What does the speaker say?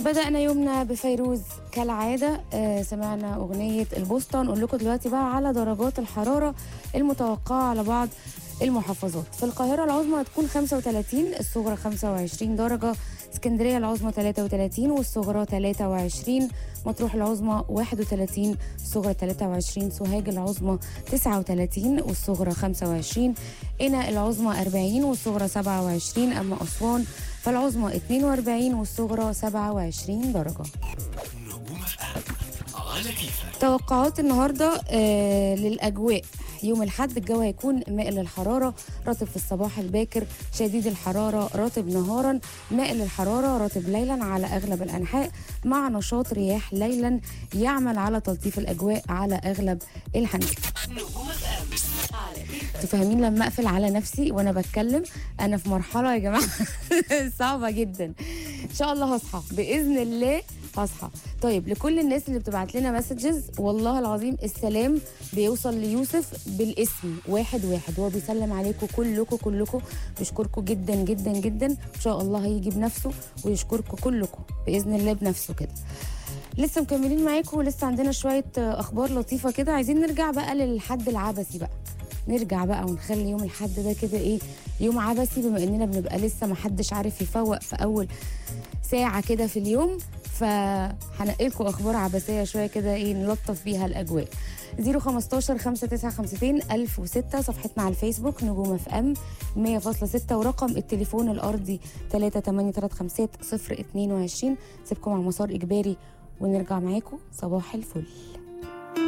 بدأنا يومنا بفيروز كالعادة آه سمعنا أغنية البوسطة نقول لكم دلوقتي بقى على درجات الحرارة المتوقعة على بعض المحافظات في القاهرة العظمى هتكون 35 الصغرى 25 درجة اسكندرية العظمى 33 والصغرى 23 مطروح العظمى 31 الصغرى 23 سوهاج العظمى 39 والصغرى 25 قنا العظمى 40 والصغرى 27 أما أسوان فالعظمى 42 والصغرى 27 درجة نجوم اف ام على كيفك توقعات النهارده آه للاجواء يوم الاحد الجو هيكون مائل للحراره رطب في الصباح الباكر شديد الحراره رطب نهارا مائل للحراره رطب ليلا على اغلب الانحاء مع نشاط رياح ليلا يعمل على تلطيف الاجواء على اغلب الحنفيات نجوم اف ام على كيفك انتوا فاهمين لما اقفل على نفسي وانا بتكلم انا في مرحله يا جماعه صعبه جدا ان شاء الله هصحى باذن الله هصحى طيب لكل الناس اللي بتبعت لنا مسجز والله العظيم السلام بيوصل ليوسف بالاسم واحد واحد هو بيسلم عليكم كلكم كلكم بيشكركم جدا جدا جدا ان شاء الله هيجي بنفسه ويشكركم كلكم باذن الله بنفسه كده لسه مكملين معاكم ولسه عندنا شويه آه، اخبار لطيفه كده عايزين نرجع بقى للحد العبثي بقى نرجع بقى ونخلي يوم الحد ده كده ايه يوم عبثي بما اننا بنبقى لسه محدش عارف يفوق في اول ساعة كده في اليوم فهنقلكم اخبار عبثية شوية كده ايه نلطف بيها الاجواء 015 5952 1006 صفحتنا على الفيسبوك نجوم اف ام 100.6 ورقم التليفون الارضي 38350 022 سيبكم على مسار اجباري ونرجع معاكم صباح الفل